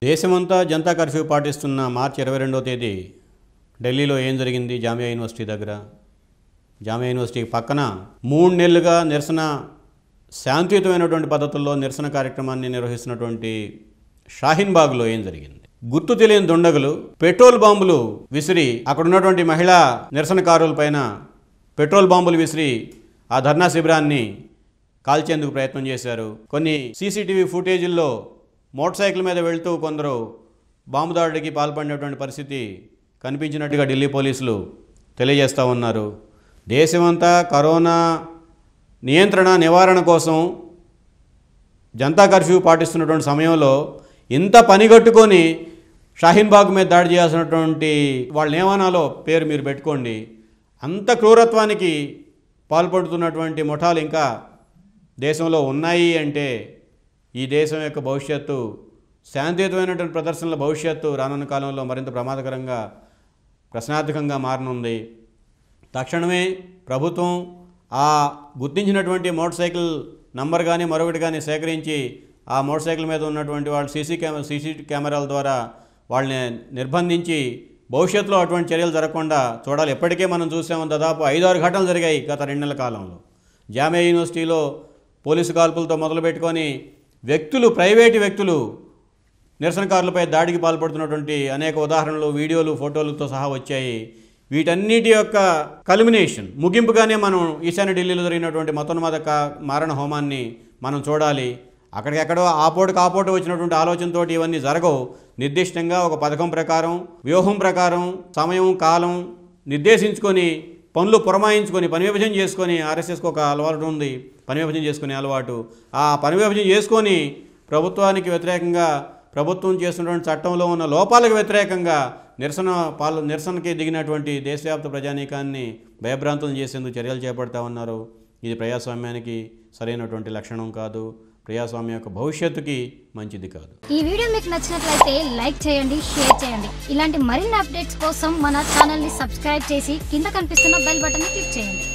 దేశమంతా జనతా కర్ఫ్యూ పాటిస్తున్న మార్చి ఇరవై రెండవ తేదీ ఢిల్లీలో ఏం జరిగింది జామియా యూనివర్సిటీ దగ్గర జామియా యూనివర్సిటీ పక్కన మూడు నెలలుగా నిరసన శాంతియుతమైనటువంటి పద్ధతుల్లో నిరసన కార్యక్రమాన్ని నిర్వహిస్తున్నటువంటి షాహీన్ బాగ్లో ఏం జరిగింది గుర్తు తెలియని దుండగులు పెట్రోల్ బాంబులు విసిరి అక్కడ ఉన్నటువంటి మహిళా నిరసనకారుల పైన పెట్రోల్ బాంబులు విసిరి ఆ ధర్నా శిబిరాన్ని కాల్చేందుకు ప్రయత్నం చేశారు కొన్ని సీసీటీవీ ఫుటేజీల్లో మోటార్ సైకిల్ మీద వెళ్తూ కొందరు బాంబు దాడికి పాల్పడినటువంటి పరిస్థితి కనిపించినట్టుగా ఢిల్లీ పోలీసులు తెలియజేస్తూ ఉన్నారు దేశమంతా కరోనా నియంత్రణ నివారణ కోసం జనతా కర్ఫ్యూ పాటిస్తున్నటువంటి సమయంలో ఇంత పనిగట్టుకొని షాహీన్ బాగ్ మీద దాడి చేయాల్సినటువంటి వాళ్ళని ఏమనాలో పేరు మీరు పెట్టుకోండి అంత క్రూరత్వానికి పాల్పడుతున్నటువంటి ముఠాలు ఇంకా దేశంలో ఉన్నాయి అంటే ఈ దేశం యొక్క భవిష్యత్తు శాంతియుతమైనటువంటి ప్రదర్శనల భవిష్యత్తు రానున్న కాలంలో మరింత ప్రమాదకరంగా ప్రశ్నార్థకంగా మారనుంది తక్షణమే ప్రభుత్వం ఆ గుర్తించినటువంటి మోటార్ సైకిల్ నంబర్ కానీ మరొకటి కానీ సేకరించి ఆ మోటార్ సైకిల్ మీద ఉన్నటువంటి వాళ్ళు సీసీ కెమెరా సీసీ కెమెరాల ద్వారా వాళ్ళని నిర్బంధించి భవిష్యత్తులో అటువంటి చర్యలు జరగకుండా చూడాలి ఎప్పటికే మనం చూసాము దాదాపు ఐదారు ఘటనలు జరిగాయి గత రెండు నెలల కాలంలో జామియా యూనివర్సిటీలో పోలీసు కాల్పులతో మొదలుపెట్టుకొని వ్యక్తులు ప్రైవేటు వ్యక్తులు నిరసనకారులపై దాడికి పాల్పడుతున్నటువంటి అనేక ఉదాహరణలు వీడియోలు ఫోటోలతో సహా వచ్చాయి వీటన్నిటి యొక్క కల్మినేషన్ ముగింపుగానే మనం ఈశాన్య ఢిల్లీలో జరిగినటువంటి మతోన్మాద కా- మారణ హోమాన్ని మనం చూడాలి అక్కడికెక్కడో ఆపోటు కాపోటు వచ్చినటువంటి ఆలోచనతోటి ఇవన్నీ జరగవు నిర్దిష్టంగా ఒక పథకం ప్రకారం వ్యూహం ప్రకారం సమయం కాలం నిర్దేశించుకొని పనులు పురమాయించుకొని పని విభజన చేసుకొని ఆర్ఎస్ఎస్కి ఒక అలవాటు ఉంది పని విభజన చేసుకునే అలవాటు ఆ పని విభజన చేసుకొని ప్రభుత్వానికి వ్యతిరేకంగా ప్రభుత్వం చేస్తున్నటువంటి చట్టంలో ఉన్న లోపాలకు వ్యతిరేకంగా నిరసన పాలు నిరసనకి దిగినటువంటి దేశవ్యాప్త ప్రజానీకాన్ని భయభ్రాంతులను చేసేందుకు చర్యలు చేపడతా ఉన్నారు ఇది ప్రజాస్వామ్యానికి సరైనటువంటి లక్షణం కాదు ప్రజాస్వామ్యం యొక్క భవిష్యత్తుకి మంచిది కాదు ఈ వీడియో మీకు నచ్చినట్లయితే లైక్ చేయండి షేర్ చేయండి ఇలాంటి మరిన్ని అప్డేట్స్ కోసం మన ఛానల్ ని సబ్స్క్రైబ్ చేసి కింద కనిపిస్తున్న బెల్ బటన్ ని క్లిక్ చేయండి